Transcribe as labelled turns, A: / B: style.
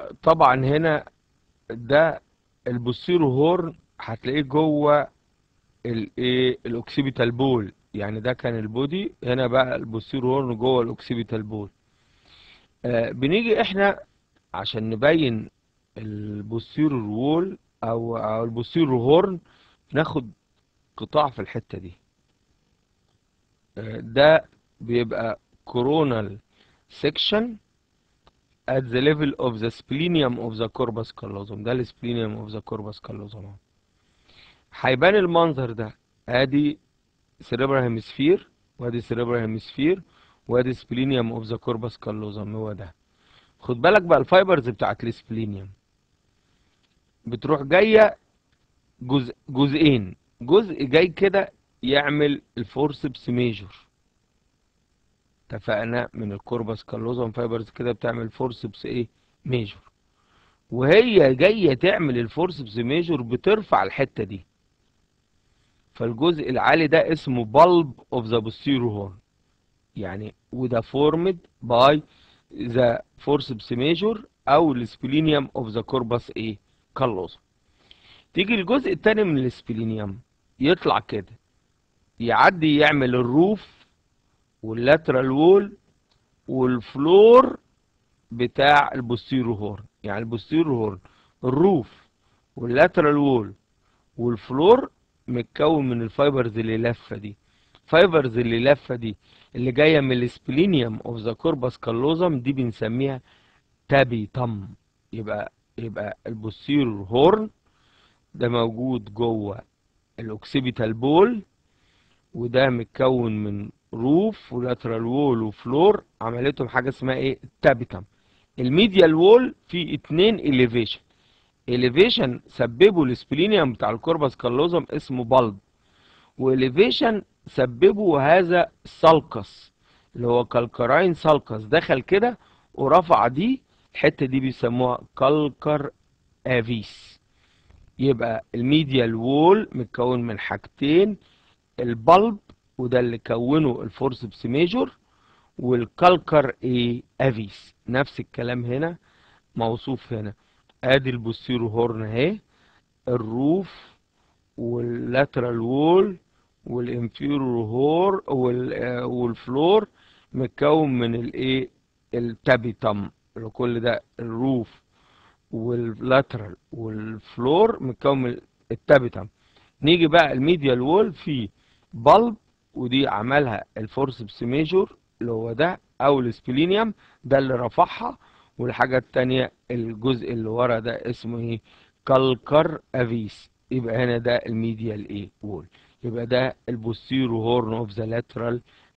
A: طبعا هنا ده البوستيرو هورن هتلاقيه جوه الايه الاوكسيبيتال بول يعني ده كان البودي هنا بقى البوستيرو هورن جوه الاوكسيبيتال بول آه بنيجي احنا عشان نبين البوستيرو وول او او البوستيرو هورن ناخد قطاع في الحتة دي آه ده بيبقى coronal section at the level of the splenium of the corpus callosum ده السبلينيوم of the corpus callosum اهو. هيبان المنظر ده ادي cerebral hemisphere وادي cerebral hemisphere وادي splenium of the corpus callosum هو ده خد بالك بقى الفايبرز بتاعت السبلينيوم بتروح جايه جزء جزئين جزء جاي كده يعمل الفورسبس ميجور اتفقنا من الكوربس كالوزوم فايبرز كده بتعمل فورسبس ايه ميجور وهي جايه تعمل الفورسبس ميجور بترفع الحته دي فالجزء العالي ده اسمه bulb of the posterior horn يعني وده formed by the forceps major او السبلينيوم of the corpus ايه callosum تيجي الجزء التاني من السبلينيوم يطلع كده يعدي يعمل الروف واللاترال وول والفلور بتاع البوستيرو هورن يعني البوستيرو هورن الروف واللاترال وول والفلور متكون من الفايبرز اللي لافه دي فايبرز اللي لافه دي اللي جايه من السبلينيوم اوف ذا كوربس كالوزم دي بنسميها تابيتم يبقى يبقى البوستيرور هورن ده موجود جوه الاوكسيبيتال بول وده متكون من روف ولاترال وول وفلور عملتهم حاجه اسمها ايه تابيتم الميديال وول فيه اتنين اليفيشن اليفيشن سببه السبلينيوم بتاع الكوربس كالوزم اسمه بالب واليفيشن سببه هذا السالكس اللي هو كالكراين سالكس دخل كده ورفع دي الحته دي بيسموها كالكر افيس يبقى الميديال وول متكون من حاجتين البلب وده اللي كونه الفورسبس ميجور والكالكر ايه افيس نفس الكلام هنا موصوف هنا ادي البوستيرو هورن اهي الروف واللاترال وول والانفيرور هور والفلور متكون من الايه التابيتم اللي كل ده الروف واللاترال والفلور متكون من التابيتم نيجي بقى الميديال وول في بلب ودي عملها الفورسبس ميجور اللي هو ده او السبلينيوم ده اللي رفعها والحاجة التانية الجزء اللي ورا ده اسمه ايه كالكر افيس يبقى هنا ده الميديال ايه وول يبقى ده البوستيرو هورن اوف ذا لاترال